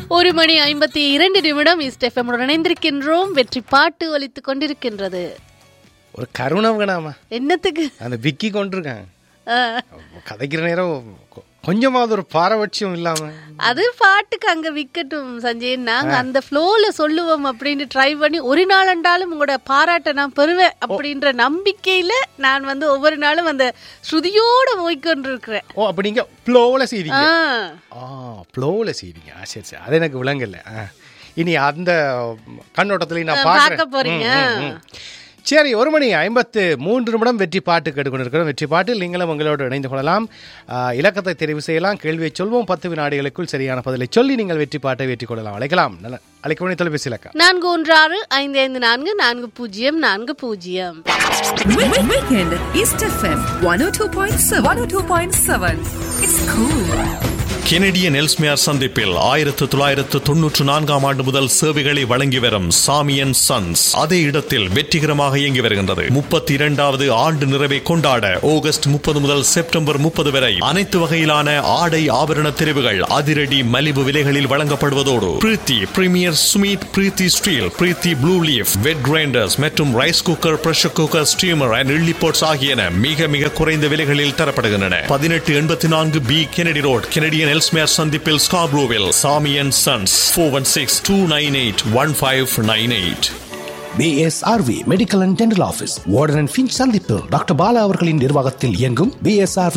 ஒரு மணி ஐம்பத்தி இரண்டு நிமிடம் இஸ்டெஃபமுடன் இணைந்திருக்கின்றோம் வெற்றி பாட்டு ஒலித்துக் கொண்டிருக்கின்றது ஒரு கருணை வேணாமா என்னத்துக்கு அந்த விக்கி கொண்டிருக்காங்க ஆ, கதைக்கிற நேரம் கொ- கொஞ்சமாவது ஒரு பாரபட்சம் இல்லாம அது பாட்டுக்கு அங்க விக்கட்டும் சஞ்சய் நாங்க அந்த ஃப்ளோல சொல்லுவோம் அப்படின்னு ட்ரை பண்ணி ஒரு நாளண்டாலும் உங்களோட பாராட்டை நான் பெறுவேன் அப்படின்ற நம்பிக்கையில நான் வந்து ஒவ்வொரு நாளும் அந்த ஸ்ருதியோட போய்கொண்டிருக்கிறேன் ஓ அப்ப நீங்க ப்ளோவில் செய்றீங்க ஆ ஆ ப்ளோவில் செய்றீங்க ஆ சரி சரி அது எனக்கு விளங்கல ஆ. இனி அந்த கண்ணோட்டத்துல நான் பார்க்க பார்க்குறேன் போறீங்க சரி ஒரு மணி ஐம்பத்து மூன்று நிமிடம் வெற்றி பாட்டு கேட்டுக்கொண்டிருக்கிறோம் வெற்றி பாட்டில் நீங்களும் உங்களோடு இணைந்து கொள்ளலாம் ஆ, இலக்கத்தை தெரிவு செய்யலாம் கேள்வியை சொல்வோம் பத்து வினாடிகளுக்குள் சரியான பதிலை சொல்லி நீங்கள் வெற்றி பாட்டை வெற்றி கொள்ளலாம் அழைக்கலாம் நல்ல அழைக்க வேண்டிய தொலைபேசி இலக்கம் நான்கு ஒன்று ஆறு ஐந்து ஐந்து நான்கு நான்கு பூஜ்ஜியம் நான்கு பூஜ்ஜியம் Weekend East FM 102.7 102.7 It's cool. Canadian Ellesmere சந்திப்பில் ஆயிரத்து தொள்ளாயிரத்து தொன்னூற்று நான்காம் ஆண்டு முதல் சேவைகளை வழங்கி வரும் சாமியன் சன்ஸ் அதே இடத்தில் வெற்றிகரமாக இயங்கி வருகின்றது முப்பத்தி இரண்டாவது ஆண்டு நிறைவை கொண்டாட ஆகஸ்ட் முப்பது முதல் செப்டம்பர் முப்பது வரை அனைத்து வகையிலான ஆடை ஆபரண தெரிவுகள் அதிரடி மலிவு விலைகளில் வழங்கப்படுவதோடு Preethi premier Sumeet Preethi steel Preethi blue leaf wet grinders மற்றும் rice cooker pressure cooker steamer and idli pots ஆகியன மிக மிக குறைந்த விலைகளில் தரப்படுகின்றன பதினெட்டு எண்பத்தி நான்கு B Kennedy road Canadian Ellesmere சந்திப்பில் ஸ்காப்ரோவில் Sami and sons four one six two nine eight one five nine eight BSRV medical and dental office Warden and Finch சந்திப்பு டாக்டர் பாலா அவர்களின் நிர்வாகத்தில் இயங்கும் பிஎஸ்ஆர்வி